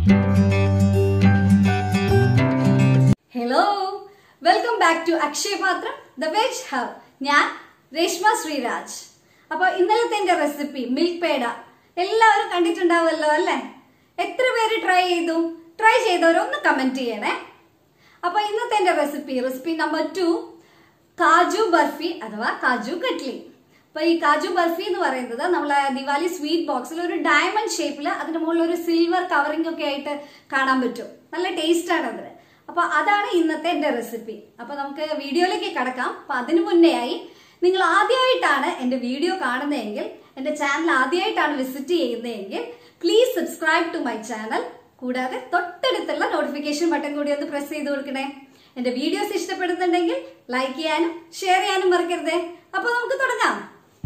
Hello welcome back to Akshaya Patram the veg hub ഞാൻ രേഷ്മ ശ്രീരാജ് അപ്പോൾ ഇന്നലത്തെ എൻ്റെ റെസിപ്പി മിൽക്ക് പേട എല്ലാവരും കണ്ടിട്ടുണ്ടാവുമല്ലോ അല്ലേ എത്ര പേര് ട്രൈ ചെയ്തു ട്രൈ ചെയ്തവരൊന്ന് കമന്റ് ചെയ്യണേ അപ്പോൾ ഇന്നത്തെ എൻ്റെ recipe recipe number two kaju barfi അഥവാ കാജു കട്ട്ലി അപ്പൊ ഈ കാജു ബർഫി എന്ന് പറയുന്നത് നമ്മളെ ദിവാലി സ്വീറ്റ് ബോക്സിൽ ഒരു ഡയമണ്ട് ഷേപ്പിൽ അതിന് മുകളിൽ ഒരു സിൽവർ കവറിംഗ് ഒക്കെ ആയിട്ട് കാണാൻ പറ്റും നല്ല ടേസ്റ്റ് ആണ് അതിന് അപ്പൊ അതാണ് ഇന്നത്തെ എന്റെ റെസിപ്പി അപ്പൊ നമുക്ക് വീഡിയോയിലേക്ക് കടക്കാം അപ്പൊ അതിനു മുന്നേ ആയി നിങ്ങൾ ആദ്യമായിട്ടാണ് എന്റെ വീഡിയോ കാണുന്നതെങ്കിൽ എന്റെ ചാനൽ ആദ്യമായിട്ടാണ് വിസിറ്റ് ചെയ്യുന്നതെങ്കിൽ please subscribe to my channel കൂടാതെ തൊട്ടടുത്തുള്ള നോട്ടിഫിക്കേഷൻ ബട്ടൺ കൂടി ഒന്ന് പ്രസ് ചെയ്ത് കൊടുക്കണേ എന്റെ വീഡിയോസ് ഇഷ്ടപ്പെടുന്നുണ്ടെങ്കിൽ ലൈക്ക് ചെയ്യാനും ഷെയർ ചെയ്യാനും മറക്കരുതേ അപ്പൊ നമുക്ക് തുടങ്ങാം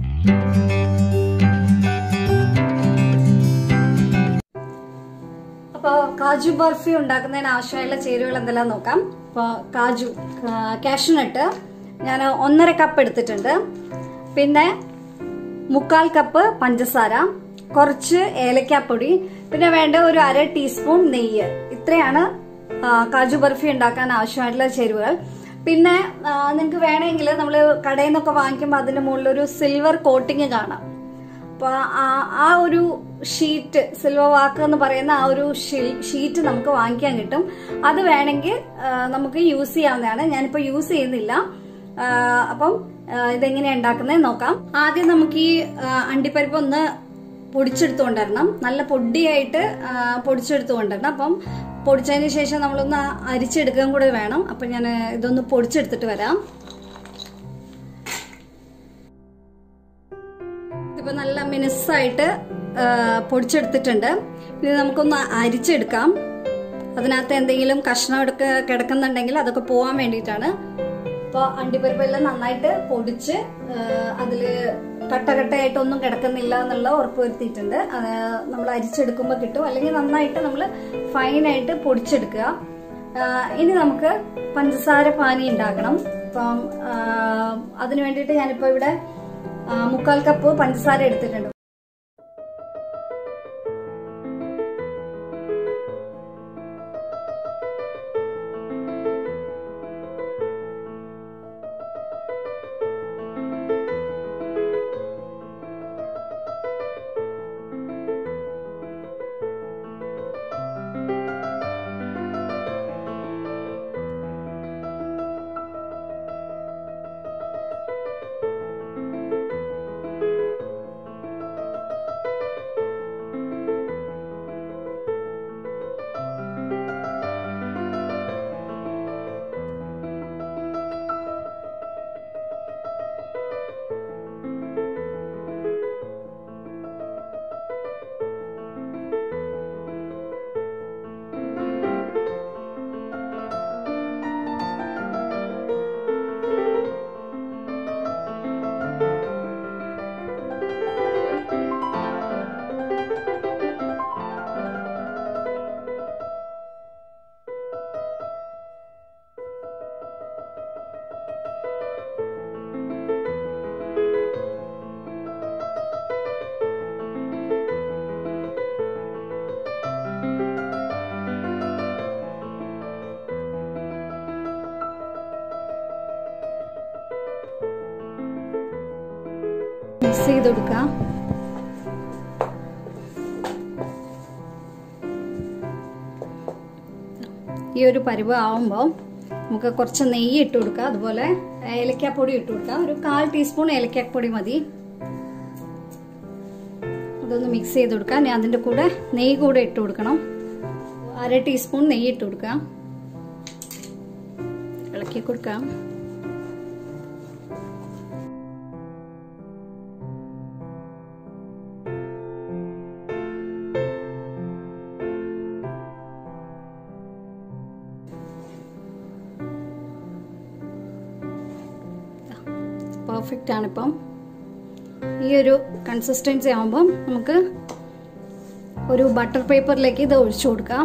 അപ്പോൾ കാജു ബർഫി ഉണ്ടാക്കുന്നതിന് ആവശ്യമായുള്ള ചേരുവകൾ എന്തെല്ലാം നോക്കാം അപ്പോൾ കാജു കാഷ്നട്ട് ഞാൻ ഒന്നര കപ്പ് എടുത്തിട്ടുണ്ട് പിന്നെ മുക്കാൽ കപ്പ് പഞ്ചസാര കുറച്ച് ഏലക്കാപ്പൊടി പിന്നെ വേണ്ട ഒരു അര ടീസ്പൂൺ നെയ്യ് ഇത്രയാണ് ആ, കാജു ബർഫി ഉണ്ടാക്കാൻ ആവശ്യമായിട്ടുള്ള ചേരുവകൾ പിന്നെ നിങ്ങൾക്ക് വേണമെങ്കിൽ നമ്മൾ കടയിൽ നിന്നൊക്കെ വാങ്ങിക്കുമ്പോൾ അതിന്റെ മുകളിൽ ഒരു സിൽവർ കോട്ടിങ് കാണാം അപ്പൊ ആ- ആ ഒരു ഷീറ്റ് സിൽവർ വാക്ക് എന്ന് പറയുന്ന ആ ഒരു ഷീറ്റ് നമുക്ക് വാങ്ങിക്കാൻ കിട്ടും അത് വേണമെങ്കിൽ ആ, നമുക്ക് യൂസ് ചെയ്യാവുന്നതാണ് ഞാനിപ്പോ യൂസ് ചെയ്യുന്നില്ല ആ, അപ്പം ആ, ഇതെങ്ങനെയാ ഉണ്ടാക്കുന്നത് നോക്കാം ആദ്യം നമുക്ക് ഈ ആ, അണ്ടിപ്പരിപ്പ് ഒന്ന് പൊടിച്ചെടുത്ത് കൊണ്ടുവരണം നല്ല പൊടിയായിട്ട് ആ, പൊടിച്ചെടുത്ത് കൊണ്ടുവരണം അപ്പം പൊടിച്ചതിന് ശേഷം നമ്മളൊന്ന് അരിച്ചെടുക്കാൻ കൂടെ വേണം അപ്പം ഞാൻ ഇതൊന്ന് പൊടിച്ചെടുത്തിട്ട് വരാം ഇതിപ്പോ നല്ല മിനുസായിട്ട് ആ, പൊടിച്ചെടുത്തിട്ടുണ്ട് ഇത് നമുക്കൊന്ന് അരിച്ചെടുക്കാം അതിനകത്ത് എന്തെങ്കിലും കഷ്ണം എടുക്ക കിടക്കുന്നുണ്ടെങ്കിൽ അതൊക്കെ പോവാൻ വേണ്ടിയിട്ടാണ് അപ്പോൾ അണ്ടിപ്പരിപ്പെല്ലാം നന്നായിട്ട് പൊടിച്ച് ആ, അതില് കട്ടകട്ടയായിട്ടൊന്നും കിടക്കുന്നില്ല എന്നുള്ള ഉറപ്പ് വരുത്തിയിട്ടുണ്ട് അത് നമ്മൾ അരിച്ചെടുക്കുമ്പോൾ കിട്ടും അല്ലെങ്കിൽ നന്നായിട്ട് നമ്മൾ ഫൈനായിട്ട് പൊടിച്ചെടുക്കുക ആ, ഇനി നമുക്ക് പഞ്ചസാര പാനി ഉണ്ടാക്കണം അപ്പം ആ, അതിന് വേണ്ടിയിട്ട് ഞാനിപ്പോൾ ഇവിടെ ആ, മുക്കാൽ കപ്പ് പഞ്ചസാര എടുത്തിട്ടുണ്ട് മിക്സ് ചെയ്ത് കൊടുക്കാം ഈ ഒരു പരുവ് ആവുമ്പോൾ നമുക്ക് കുറച്ച് നെയ്യ് ഇട്ട് കൊടുക്കാം അതുപോലെ ഏലക്കാപ്പൊടി ഇട്ട് കൊടുക്കാം ഒരു കാൽ ടീസ്പൂൺ ഏലക്കാപ്പൊടി മതി അതൊന്ന് മിക്സ് ചെയ്ത് കൊടുക്കാം ഞാൻ അതിൻ്റെ കൂടെ നെയ്യ് കൂടെ ഇട്ട് കൊടുക്കണം അര ടീസ്പൂൺ നെയ്യ് ഇട്ട് കൊടുക്കാം ഇളക്കി കൊടുക്കാം പെർഫെക്റ്റ് ആണിപ്പം ഈ ഒരു കൺസിസ്റ്റൻസി ആകുമ്പം നമുക്ക് ഒരു ബട്ടർ പേപ്പറിലേക്ക് ഇത് ഒഴിച്ചു കൊടുക്കാം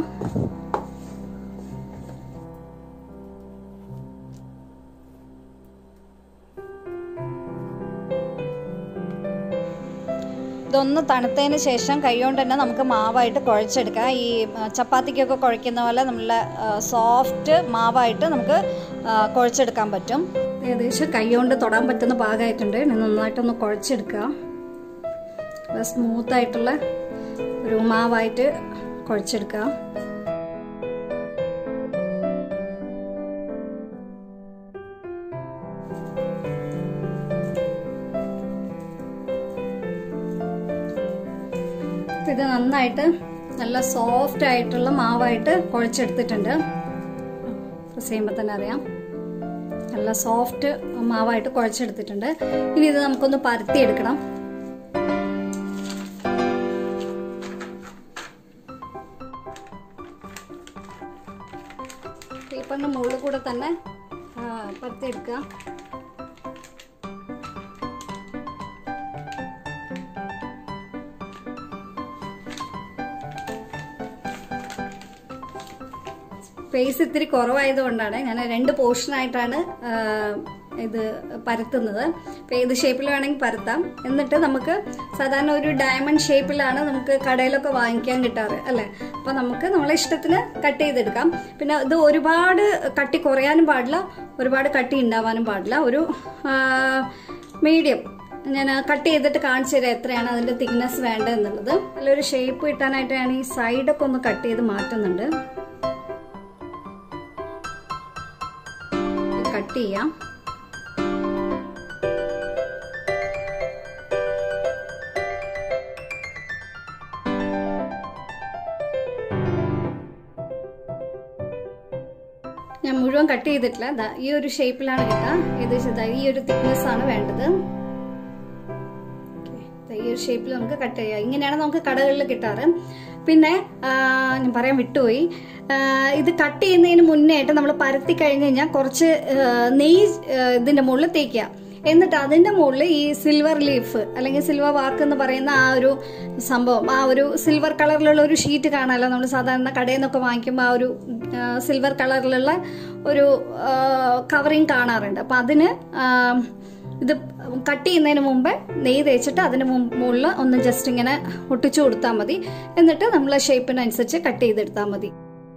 ഇതൊന്ന് തണുത്തതിന് ശേഷം കൈകൊണ്ട് തന്നെ നമുക്ക് മാവായിട്ട് കുഴച്ചെടുക്കാം ഈ ആ, ചപ്പാത്തിക്കൊക്കെ കുഴയ്ക്കുന്ന പോലെ നല്ല സോഫ്റ്റ് മാവായിട്ട് നമുക്ക് ആ, കുഴച്ചെടുക്കാൻ പറ്റും ഏകദേശം കൈകൊണ്ട് തൊടാൻ പറ്റുന്ന പാകമായിട്ടുണ്ട് ഇനി നന്നായിട്ടൊന്ന് കുഴച്ചെടുക്കുക സ്മൂത്തായിട്ടുള്ള ഒരു മാവായിട്ട് കുഴച്ചെടുക്കുക അപ്പൊ ഇത് നന്നായിട്ട് നല്ല സോഫ്റ്റ് ആയിട്ടുള്ള മാവായിട്ട് കുഴച്ചെടുത്തിട്ടുണ്ട് പ്രസ് ചെയ്യുമ്പോൾ തന്നെ അറിയാം നല്ല സോഫ്റ്റ് മാവായിട്ട് കുഴച്ചെടുത്തിട്ടുണ്ട് ഇനി ഇത് നമുക്കൊന്ന് പരത്തിയെടുക്കണം പേപ്പറിന്റെ മുകളിൽ കൂടെ തന്നെ ആ, പരത്തിയെടുക്കുക സ്പേസ് ഇത്തിരി കുറവായതുകൊണ്ടാണ് ഞാൻ രണ്ട് പോർഷനായിട്ടാണ് ഇത് പരത്തുന്നത് അപ്പോൾ ഏത് ഷേപ്പിൽ വേണമെങ്കിൽ പരത്താം എന്നിട്ട് നമുക്ക് സാധാരണ ഒരു ഡയമണ്ട് ഷേപ്പിലാണ് നമുക്ക് കടയിലൊക്കെ വാങ്ങിക്കാൻ കിട്ടാറ് അല്ലേ അപ്പോൾ നമുക്ക് നമ്മളെ ഇഷ്ടത്തിന് കട്ട് ചെയ്തെടുക്കാം പിന്നെ ഇത് ഒരുപാട് കട്ടി കുറയാനും പാടില്ല ഒരുപാട് കട്ടി ഉണ്ടാവാനും പാടില്ല ഒരു മീഡിയം ഞാൻ കട്ട് ചെയ്തിട്ട് കാണിച്ചു തരാം എത്രയാണ് അതിൻ്റെ തിക്നെസ് വേണ്ടതെന്നുള്ളത് നല്ലൊരു ഷേപ്പ് കിട്ടാനായിട്ട് ഞാൻ ഈ സൈഡൊക്കെ ഒന്ന് കട്ട് ചെയ്ത് മാറ്റുന്നുണ്ട് കട്ട് ചെയ്യാം ഞാൻ മുഴുവൻ കട്ട് ചെയ്തിട്ടില്ല ദാ ഈ ഒരു ഷേപ്പിലാണ് കിട്ടുക ഏകദേശം ദാ ഈ ഒരു തിക്നെസ് ആണ് വേണ്ടത് Okay. ദാ ഈ ഒരു ഷേപ്പിൽ നമുക്ക് കട്ട് ചെയ്യാം ഇങ്ങനെയാണ് നമുക്ക് കടകളിൽ കിട്ടാറ് പിന്നെ ആ, ഞാൻ പറയാൻ വിട്ടുപോയി ആ, ഇത് കട്ട് ചെയ്യുന്നതിന് മുന്നേ ആയിട്ട് നമ്മൾ പരത്തി കഴിഞ്ഞ് കഴിഞ്ഞാൽ കുറച്ച് ആ, നെയ്യ് ആ, ഇതിന്റെ മുകളിൽ തേക്കുക എന്നിട്ട് അതിന്റെ മുകളിൽ ഈ സിൽവർ ലീഫ് അല്ലെങ്കിൽ സിൽവർ വാർക്ക് എന്ന് പറയുന്ന ആ ഒരു സംഭവം ആ ഒരു സിൽവർ കളറിലുള്ള ഒരു ഷീറ്റ് കാണാമല്ലോ നമ്മൾ സാധാരണ കടയിൽ നിന്നൊക്കെ വാങ്ങിക്കുമ്പോൾ ആ ഒരു സിൽവർ കളറിലുള്ള ഒരു കവറിങ് കാണാറുണ്ട് അപ്പം അതിന് ആ, ഇത് കട്ട് ചെയ്യുന്നതിന് മുമ്പ് നെയ്യ് തേച്ചിട്ട് അതിന് മുകളിൽ ഒന്ന് ജസ്റ്റ് ഇങ്ങനെ ഒട്ടിച്ചു കൊടുത്താൽ മതി എന്നിട്ട് നമ്മൾ ഷേപ്പിനനുസരിച്ച് കട്ട് ചെയ്തെടുത്താൽ മതി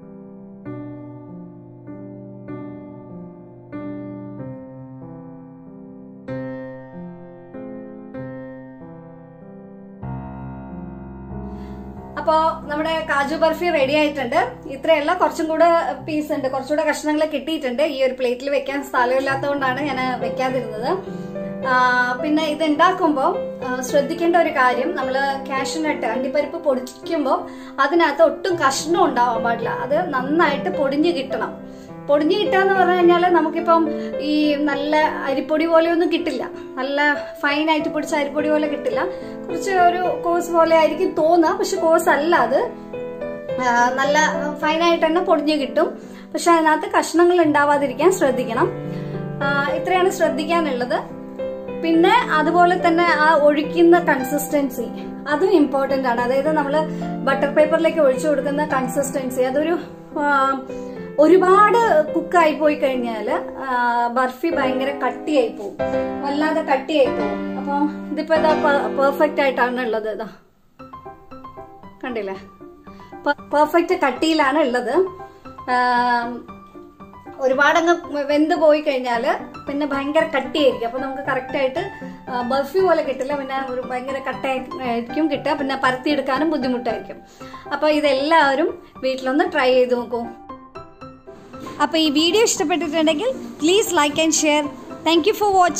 അപ്പോൾ നമ്മുടെ കാജു ബർഫി റെഡി ആയിട്ടുണ്ട് ഇത്രയല്ല കുറച്ചും കൂടെ പീസ് ഉണ്ട് കുറച്ചുകൂടെ കഷ്ണങ്ങൾ കിട്ടിയിട്ടുണ്ട് ഈ ഒരു പ്ലേറ്റിൽ വെക്കാൻ സ്ഥലമില്ലാത്തതുകൊണ്ടാണ് ഞാൻ വെക്കാതിരുന്നത് ആ, പിന്നെ ഇത് ഉണ്ടാക്കുമ്പോൾ ശ്രദ്ധിക്കേണ്ട ഒരു കാര്യം നമ്മൾ കാഷ്നട്ട് അണ്ടിപ്പരിപ്പ് പൊടിക്കുമ്പോൾ അതിനകത്ത് ഒട്ടും കഷ്ണം ഉണ്ടാവാൻ പാടില്ല അത് നന്നായിട്ട് പൊടിഞ്ഞു കിട്ടണം പൊടിഞ്ഞു കിട്ടാന്ന് പറഞ്ഞു കഴിഞ്ഞാൽ നമുക്കിപ്പം ഈ നല്ല അരിപ്പൊടി പോലെയൊന്നും കിട്ടില്ല നല്ല ഫൈനായിട്ട് പൊടിച്ച അരിപ്പൊടി പോലെ കിട്ടില്ല കുറച്ച് ഒരു കോഴ്സ് പോലെ ആയിരിക്കും തോന്നുക പക്ഷെ കോഴ്സ് അല്ല അത് ആ, നല്ല ഫൈനായിട്ട് തന്നെ പൊടിഞ്ഞു കിട്ടും പക്ഷെ അതിനകത്ത് കഷ്ണങ്ങൾ ഉണ്ടാവാതിരിക്കാൻ ശ്രദ്ധിക്കണം ആ, ഇത്രയാണ് ശ്രദ്ധിക്കാനുള്ളത് പിന്നെ അതുപോലെ തന്നെ ആ ഒഴിക്കുന്ന കൺസിസ്റ്റൻസി അതും ഇമ്പോർട്ടന്റ് ആണ് അതായത് നമ്മൾ ബട്ടർ പേപ്പറിലേക്ക് ഒഴിച്ചു കൊടുക്കുന്ന കൺസിസ്റ്റൻസി അതൊരു ആ, ഒരുപാട് കുക്കായി പോയി കഴിഞ്ഞാൽ ബർഫി ഭയങ്കര കട്ടിയായി പോകും വല്ലാതെ കട്ടിയായി പോകും അപ്പോൾ ഇതിപ്പോ ഇതാ പെർഫെക്റ്റ് ആയിട്ടാണ് ഉള്ളത് ഇതാ കണ്ടില്ലേ പെർഫെക്റ്റ് കട്ടിയിലാണ് ഉള്ളത് ആം, ഒരുപാടങ്ങ് വെന്ത് പോയി കഴിഞ്ഞാൽ പിന്നെ ഭയങ്കര കട്ടിയായിരിക്കും അപ്പൊ നമുക്ക് കറക്റ്റ് ആയിട്ട് ആ, ബർഫി പോലെ കിട്ടില്ല പിന്നെ ഒരു ഭയങ്കര കട്ടയായിരിക്കും കിട്ടുക പിന്നെ പരത്തിയെടുക്കാനും ബുദ്ധിമുട്ടായിരിക്കും അപ്പൊ ഇതെല്ലാവരും വീട്ടിലൊന്ന് ട്രൈ ചെയ്ത് നോക്കൂ അപ്പോൾ ഈ വീഡിയോ ഇഷ്ടപ്പെട്ടിട്ടുണ്ടെങ്കിൽ please like and share thank you for watching